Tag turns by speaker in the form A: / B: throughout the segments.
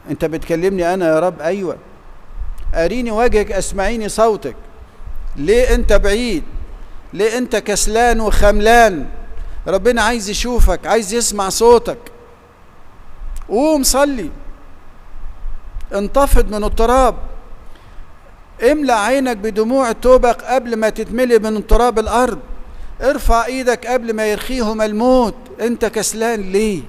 A: انت بتكلمني انا يا رب ايوه اريني وجهك اسمعيني صوتك ليه انت بعيد ليه انت كسلان وخملان ربنا عايز يشوفك عايز يسمع صوتك قوم صلي انتفض من التراب املأ عينك بدموع التوبة قبل ما تتملي من تراب الأرض ارفع ايدك قبل ما يرخيهم الموت انت كسلان ليه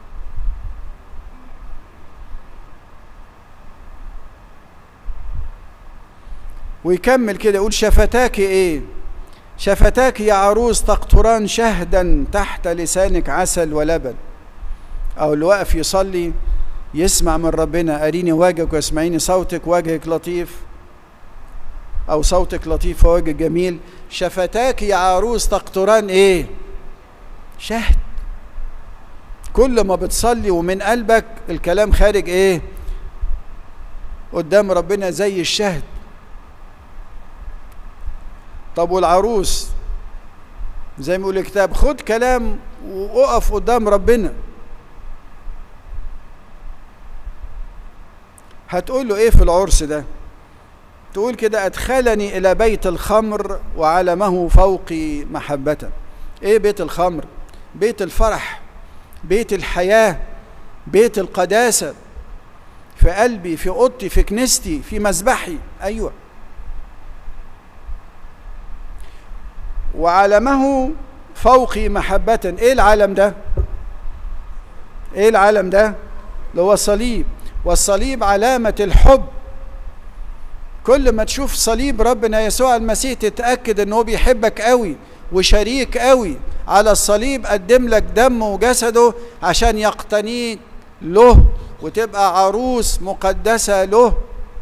A: ويكمل كده يقول شفتاك ايه شفتاك يا عروس تقطران شهدا تحت لسانك عسل ولبن او اللي واقف يصلي يسمع من ربنا اريني وجهك واسمعيني صوتك وجهك لطيف او صوتك لطيف ووجه جميل شفتاك يا عروس تقطران ايه شهد كل ما بتصلي ومن قلبك الكلام خارج ايه قدام ربنا زي الشهد طب والعروس زي ما يقول الكتاب خد كلام وقف قدام ربنا هتقول له ايه في العرس ده تقول كده ادخلني الى بيت الخمر وعلمه فوقي محبه ايه بيت الخمر بيت الفرح بيت الحياه بيت القداسه في قلبي في اوضتي في كنيستي في مذبحي ايوه وعلمه فوقي محبة ايه العلم ده ايه العلم ده اللي هو الصليب والصليب علامة الحب كل ما تشوف صليب ربنا يسوع المسيح تتأكد ان هو بيحبك قوي وشريك قوي على الصليب قدم لك دمه وجسده عشان يقتنيك له وتبقى عروس مقدسة له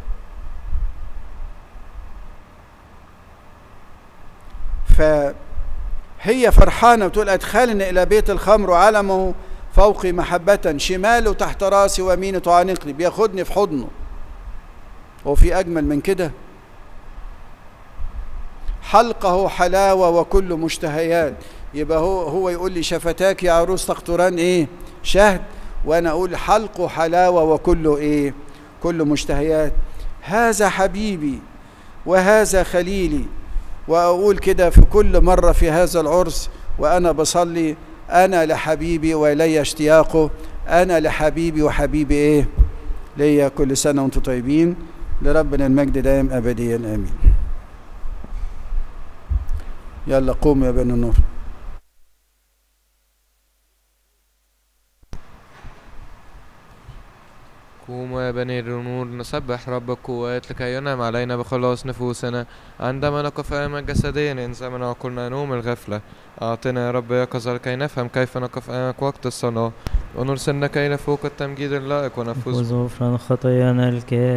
A: فهي فرحانة بتقول أدخلني إلى بيت الخمر وعلمه فوقي محبة شماله تحت راسي ويمينه تعانقني بياخدني في حضنه هو في أجمل من كده حلقه حلاوة وكل مشتهيات يبقى هو هو يقول لي شفتاك يا عروس تقطران ايه شهد وانا اقول حلقه حلاوة وكله ايه كل مشتهيات هذا حبيبي وهذا خليلي واقول كده في كل مره في هذا العرس وانا بصلي انا لحبيبي والي اشتياقه انا لحبيبي وحبيبي ايه ليا كل سنه وانتم طيبين لربنا المجد دائم ابديا امين يلا قوم يا بني النور
B: قوموا يا بني النور نسبح رب القوات لكي ينعم علينا بخلاص نفوسنا عندما نقف أمام جسديا إن زمن عقولنا نوم الغفلة أعطنا يا رب يقظة لكي نفهم كيف نقف أمامك وقت الصلاة ونرسلنا كي نفوق التمجيد اللائق ونفوز
C: وغفران خطايانا الكامل